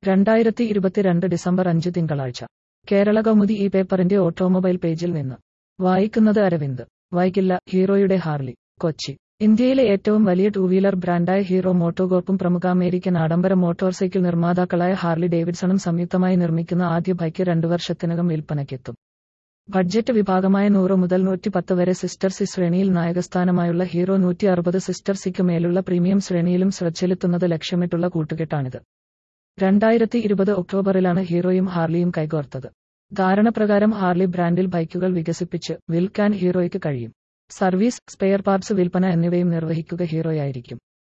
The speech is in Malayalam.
രണ്ടായിരത്തി ഇരുപത്തിരണ്ട് ഡിസംബർ അഞ്ച് തിങ്കളാഴ്ച കേരള കൗമുദി ഈ പേപ്പറിന്റെ ഓട്ടോമൊബൈൽ പേജിൽ നിന്ന് വായിക്കുന്നത് അരവിന്ദ് വൈകില്ല ഹീറോയുടെ ഹാർലി കൊച്ചി ഇന്ത്യയിലെ ഏറ്റവും വലിയ ടൂ വീലർ ബ്രാൻഡായ ഹീറോ മോട്ടോകോർപ്പും പ്രമുഖ അമേരിക്കൻ ആഡംബര മോട്ടോർ സൈക്കിൾ നിർമ്മാതാക്കളായ ഹാർലി ഡേവിഡ്സണും സംയുക്തമായി നിർമ്മിക്കുന്ന ആദ്യ ബൈക്ക് രണ്ടു വർഷത്തിനകം വിൽപ്പനയ്ക്കെത്തും ബഡ്ജറ്റ് വിഭാഗമായ നൂറ് മുതൽ നൂറ്റി പത്ത് വരെ സിസ്റ്റർ സി ശ്രേണിയിൽ നായകസ്ഥാനമായുള്ള ഹീറോ നൂറ്റി അറുപത് സിസ്റ്റർ സിക്ക് മേലുള്ള പ്രീമിയം ശ്രേണിയിലും ശ്രദ്ധ ലക്ഷ്യമിട്ടുള്ള കൂട്ടുകെട്ടാണിത് രണ്ടായിരത്തി ഇരുപത് ഒക്ടോബറിലാണ് ഹീറോയും ഹാർലിയും കൈകോർത്തത് ധാരണപ്രകാരം ഹാർലി ബ്രാൻഡിൽ ബൈക്കുകൾ വികസിപ്പിച്ച് വിൽക്കാൻ ഹീറോയ്ക്ക് കഴിയും സർവീസ് സ്പെയർ പാർട്സ് വിൽപ്പന എന്നിവയും നിർവഹിക്കുക ഹീറോയായിരിക്കും